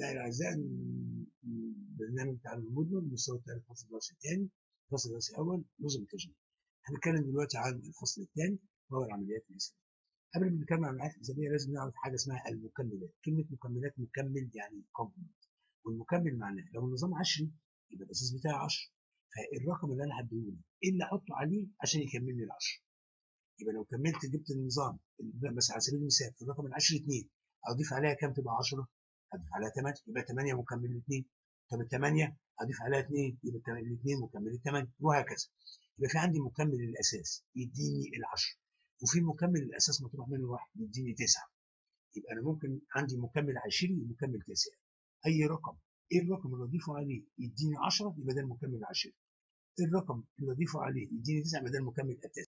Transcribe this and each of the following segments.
أبنائي الأعزاء البرنامج تعلم المدمر المستوى الثالث الفصل الدراسي الثاني الفصل الدراسي الأول نظم التجميع هنتكلم دلوقتي عن الفصل الثاني وهو العمليات الحسابية قبل ما نتكلم عن العمليات الحسابية لازم نعرف حاجة اسمها المكملات كلمة مكملات مكمل يعني كومبلمنت والمكمل معناه لو النظام 10 يبقى الأساس بتاعي 10 فالرقم اللي أنا هديهولي إيه اللي أحطه عليه عشان يكمل لي ال 10 يبقى لو كملت جبت النظام بس على سبيل المثال في الرقم ال 10 2 أضيف عليها كام تبقى 10 أضيف عليها 8 يبقى 8 مكمل 2 طب ال 8 أضيف عليها 2 يبقى ال 2 مكمل 8 وهكذا يبقى في عندي مكمل الأساس يديني ال 10 وفي مكمل الأساس مطروح منه واحد يديني 9 يبقى أنا ممكن عندي مكمل 20 ومكمل 9 أي رقم إيه الرقم اللي أضيفه عليه يديني 10 يبقى ده المكمل 10 إيه الرقم اللي أضيفه عليه يديني 9 يبقى ده المكمل التاسع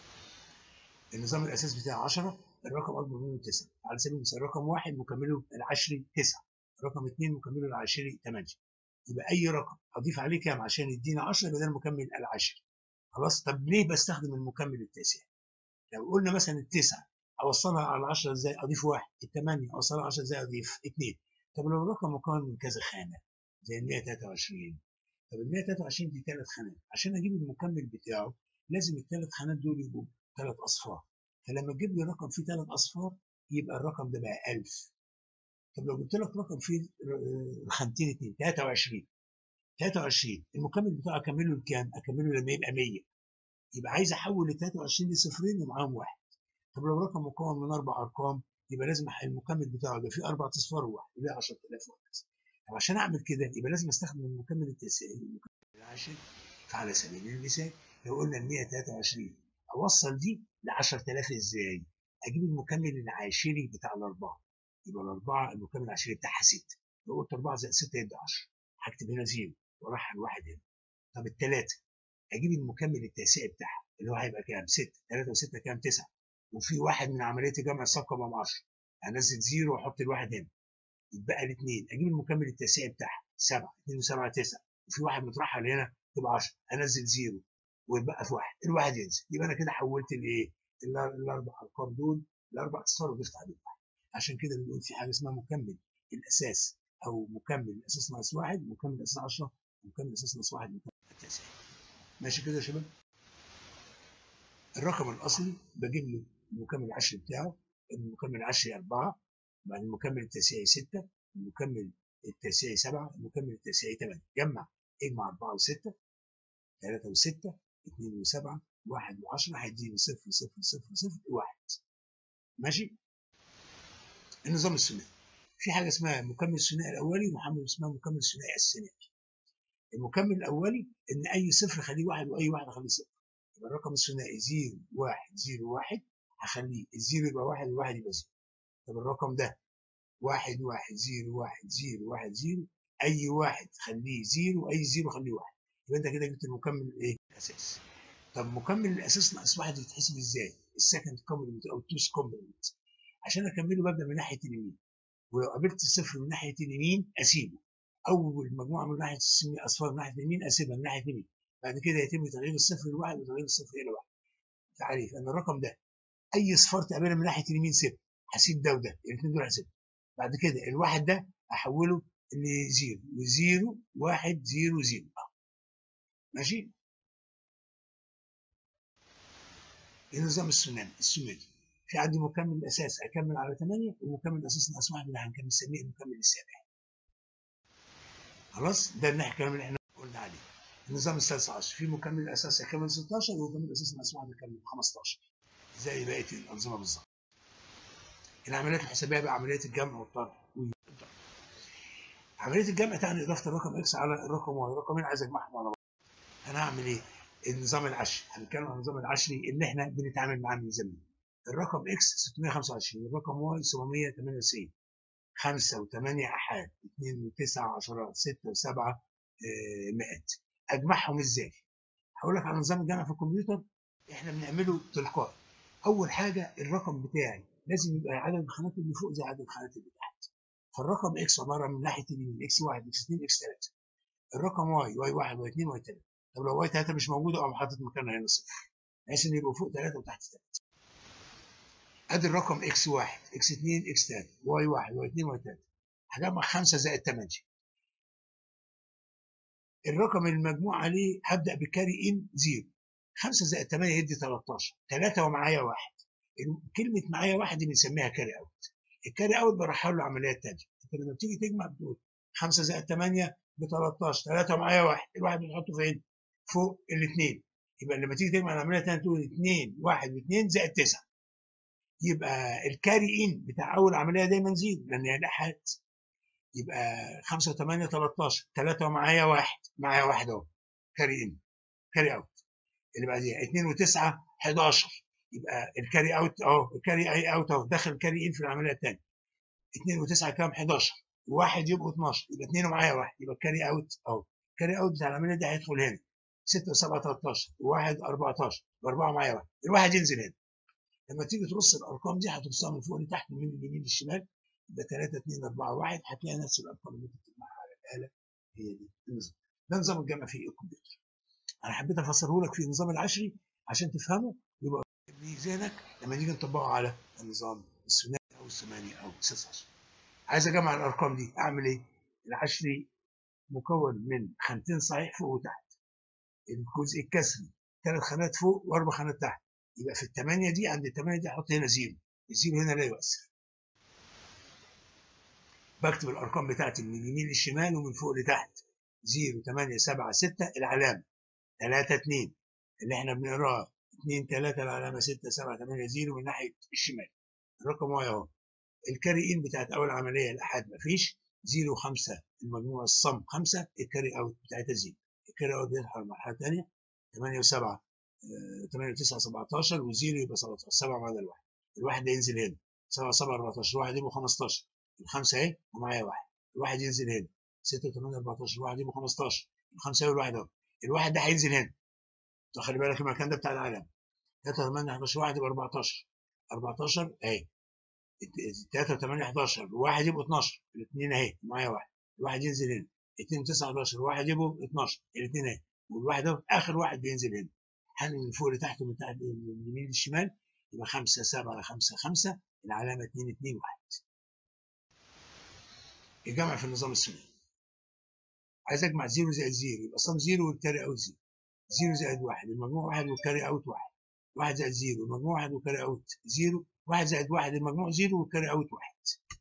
النظام الأساس بتاعه 10 الرقم أكبر منه 9 على سبيل المثال رقم واحد مكمله العشري 9 رقم 2 مكمله العشري 8 يبقى أي رقم أضيف عليه كام عشان يدينا 10 يبقى ده المكمل العشري خلاص طب ليه بستخدم المكمل التاسع؟ لو قلنا مثلا التسعة أوصلها على 10 إزاي أضيف واحد الثمانية أوصلها على 10 إزاي أضيف اثنين طب لو الرقم مكون من كذا خانة زي ال 123 طب ال 123 دي ثلاث خانات عشان أجيب المكمل بتاعه لازم الثلاث خانات دول يبقوا ثلاث أصفار فلما تجيب لي رقم فيه ثلاث أصفار يبقى الرقم ده بقى 1000 طب لو جبت لك رقم فيه خانتين اثنين 23 23 المكمل بتاعه اكمله لكام؟ اكمله لما يبقى 100 يبقى عايز احول ال 23 لصفرين ومعاهم واحد طب لو رقم مكون من اربع ارقام يبقى لازم المكمل بتاعه يبقى فيه اربع اصفار وواحد يبقى 10000 وهكذا طب عشان اعمل كده يبقى لازم استخدم المكمل التاسعي المكمل العاشر فعلى سبيل المثال لو قلنا ال 123 اوصل دي ل 10000 ازاي؟ اجيب المكمل العاشري بتاع الاربعه يبقى الاربعه المكمل العاشري بتاعها 6 لو قلت 4 زائد 6 يدي 10 هكتب هنا زيرو وراح الواحد هنا طب الثلاثه اجيب المكمل التاسعي بتاعها اللي هو هيبقى كام 6 3 و6 كام 9 وفي واحد من عمليه جمع الصفقه بقى 10 هنزل زيرو واحط الواحد هنا يتبقى الاثنين اجيب المكمل التاسعي بتاعها 7 2 و7 9 وفي واحد مترحل هنا تبقى 10 انزل زيرو ويتبقى في واحد الواحد ينزل يبقى انا كده حولت الايه الاربع ارقام دول لاربع اصفار وضفت عليهم واحد عشان كده بنقول في حاجه اسمها مكمل الاساس او مكمل الاساس ناقص واحد مكمل الاساس 10 مكمل الاساس ناقص واحد مكمل التاسع ماشي كده يا شباب الرقم الاصلي بجيب له المكمل العشري بتاعه المكمل العشري 4 بعد المكمل التاسعي 6 المكمل التاسعي 7 المكمل التاسعي 8 جمع اجمع 4 و6 3 و6 2 و7 1 و10 هيديني 0 0 0 0 1 ماشي النظام الثنائي في حاجه اسمها مكمل الثنائي الاولي ومحمل اسمها مكمل الثنائي الثانوي المكمل الاولي ان اي صفر خليه واحد واي واحد اخليه صفر يبقى الرقم الثنائي 0 1 0 1 هخليه الزيرو يبقى واحد والواحد يبقى زيرو طب الرقم ده واحد واحد زيرو واحد زيرو واحد زيرو اي واحد خليه زيرو واي زيرو خليه واحد يبقى انت كده جبت المكمل الايه؟ الاساس طب مكمل الاساس ناقص واحد يتحسب ازاي؟ السكند كومبلمنت او التوس كومبلمنت عشان اكمله ببدا من ناحيه اليمين ولو قابلت الصفر من ناحيه اليمين اسيبه اول مجموعه من ناحيه اصفار من ناحيه اليمين اسيبها من ناحيه اليمين بعد كده يتم تغيير الصفر لواحد وتغيير الصفر الى واحد تعريف ان الرقم ده اي صفار تقابلها من ناحيه اليمين سيب هسيب ده وده الاثنين دول هسيبهم بعد كده الواحد ده احوله لزيرو وزيرو واحد زيرو زيرو ماشي النظام الثنائي الثنائي في عندي مكمل الاساس اكمل على 8 ومكمل الاساس ناقص واحد اللي هنكمل نسميه المكمل السابع خلاص ده الناحيه الكلام اللي احنا قلنا عليه النظام الثالث عشر في مكمل الاساس يكمل 16 ومكمل الاساس ناقص واحد يكمل 15 زي بقيه الانظمه بالظبط العمليات الحسابيه بقى عمليه الجمع والطرح والضرب عمليه الجمع تعني اضافه الرقم اكس على الرقم واي رقمين عايز اجمعهم على بعض انا هعمل ايه النظام العشري هنتكلم عن النظام العشري اللي احنا بنتعامل معاه من زمان الرقم اكس 625 الرقم واي 798 5 و8 احاد 2 و9 عشرات 6 و7 مئات اجمعهم ازاي؟ هقول لك على نظام الجمع في الكمبيوتر احنا بنعمله تلقائي اول حاجه الرقم بتاعي لازم يبقى عدد الخانات اللي فوق زي عدد الخانات اللي تحت فالرقم اكس عباره من ناحيه اليمين اكس 1 اكس 2 اكس 3 الرقم واي واي 1 واي 2 واي 3 طب لو واي 3 مش موجوده اقوم حاطط مكانها هنا صفر بحيث ان يبقوا فوق 3 وتحت 3 ادي الرقم اكس 1 اكس 2 اكس 3 واي 1 واي 2 واي 3 هجمع 5 زائد 8 الرقم المجموع عليه هبدا بكاري ان 0 5 زائد 8 يدي 13 3 ومعايا واحد كلمه معايا واحد دي بنسميها كاري اوت الكاري اوت برحل له عمليات تانية انت لما بتيجي تجمع بتقول 5 زائد 8 ب 13 3 ومعايا واحد الواحد بتحطه فين؟ فوق الاثنين يبقى لما تيجي تجمع العمليه الثانيه تقول 2 1 و2 زائد 9 يبقى الكاري ان بتاع اول عمليه دايما زيرو لان هي الاحاد يبقى 5 و8 13 3 ومعايا واحد معايا واحد اهو كاري ان كاري اوت اللي بعديها 2 و9 11 يبقى الكاري اوت اهو الكاري اي اوت اهو دخل الكاري ان في العمليه الثانيه 2 و9 كام 11 وواحد يبقوا 12 يبقى 2 ومعايا واحد يبقى الكاري اوت اهو الكاري اوت بتاع العمليه دي هيدخل هنا 6 و7 13 وواحد 14 واربعه معايا واحد الواحد ينزل هنا لما تيجي ترص الارقام دي هترصها من فوق لتحت من اليمين للشمال يبقى 3 2 4 1 هتلاقي نفس الارقام اللي انت بتجمعها على الاله هي دي النظام ده نظام الجمع في الكمبيوتر انا حبيت افسره لك في النظام العشري عشان تفهمه ويبقى ذهنك لما نيجي نطبقه على النظام الثنائي او الثماني او 16 عايز اجمع الارقام دي اعمل ايه؟ العشري مكون من خانتين صحيح فوق وتحت الجزء الكسري ثلاث خانات فوق واربع خانات تحت يبقى في الثمانيه دي عند الثمانيه دي احط هنا زيرو الزيرو هنا لا يؤثر بكتب الارقام بتاعتي من اليمين للشمال ومن فوق لتحت 0 8 7 6 العلامه 3 2 اللي احنا بنقراها 2 3 العلامه 6 7 8 0 من ناحيه الشمال الرقم واحد اهو الكاري ان بتاعت اول عمليه الاحاد مفيش 0 5 المجموع الصم 5 الكاري اوت بتاعتها 0 الكاري اوت بيدخل مرحله ثانيه 8 و7 8 و9 17 و0 يبقى 17 7 بعد الواحد الواحد ده ينزل هنا 7 7 14 الواحد يبقى 15 الخمسه اهي ومعايا واحد الواحد ينزل هنا 6 8 14 الواحد يبقى 15 الخمسه اهي والواحد اهو الواحد ده هينزل هنا خلي بالك المكان ده بتاع العلامه 3 8 11 واحد يبقى 14 14 اهي 3 8 11 الواحد يبقى 12 الاثنين اهي معايا واحد الواحد ينزل هنا 2 9 11 الواحد يبقوا 12 الاثنين اهي والواحد اهو اخر واحد بينزل هنا حل من فوق لتحت ومن تحت من اليمين للشمال يبقى 5 7 5 5 العلامه 2 2 1 الجمع في النظام الثنائي عايز اجمع 0 زائد 0 يبقى صم 0 والكاري اوت 0 0 زائد 1 المجموع 1 والكاري اوت 1 1 زائد 0 المجموع 1 والكاري اوت 0 1 زائد 1 المجموع 0 والكاري اوت 1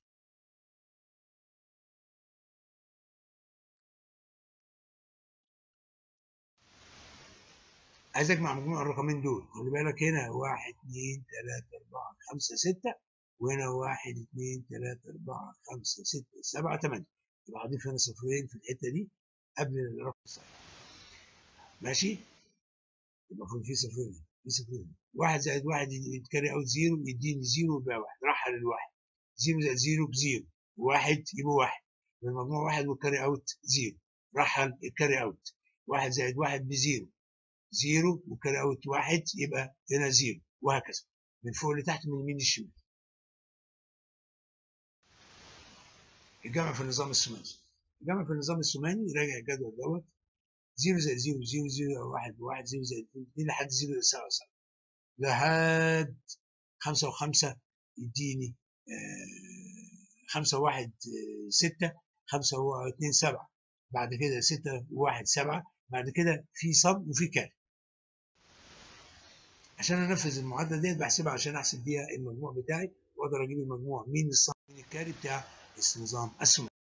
عايز اجمع مجموع الرقمين دول خلي بالك هنا 1 2 3 4 5 6 وهنا 1 2 3 4 5 6 7 8 يبقى هضيف هنا صفرين في الحته دي قبل الرقم الصحيح ماشي يبقى في صفرين في صفرين 1 زائد 1 يتكري اوت 0 يديني 0 ويبقى 1 رحل الواحد 0 زائد 0 بزيرو 1 يبقى 1 المجموع 1 والكاري اوت 0 رحل الكاري اوت 1 زائد 1 بزيرو 0 والكاري اوت 1 يبقى هنا 0 وهكذا من فوق لتحت من اليمين للشمال الجمع في النظام الثماني الجمع في النظام الثماني راجع الجدول دوت 0 زائد 0 0 0 1 1 0 زائد 2 لحد 0 يساوي 7 لحد 5 و5 يديني 5 و1 6 5 و2 7 بعد كده 6 و1 7 بعد كده في صم وفي كاري عشان انفذ المعادله ديت بحسبها عشان احسب بيها المجموع بتاعي واقدر اجيب المجموع مين الصم مين الكاري بتاع النظام الثماني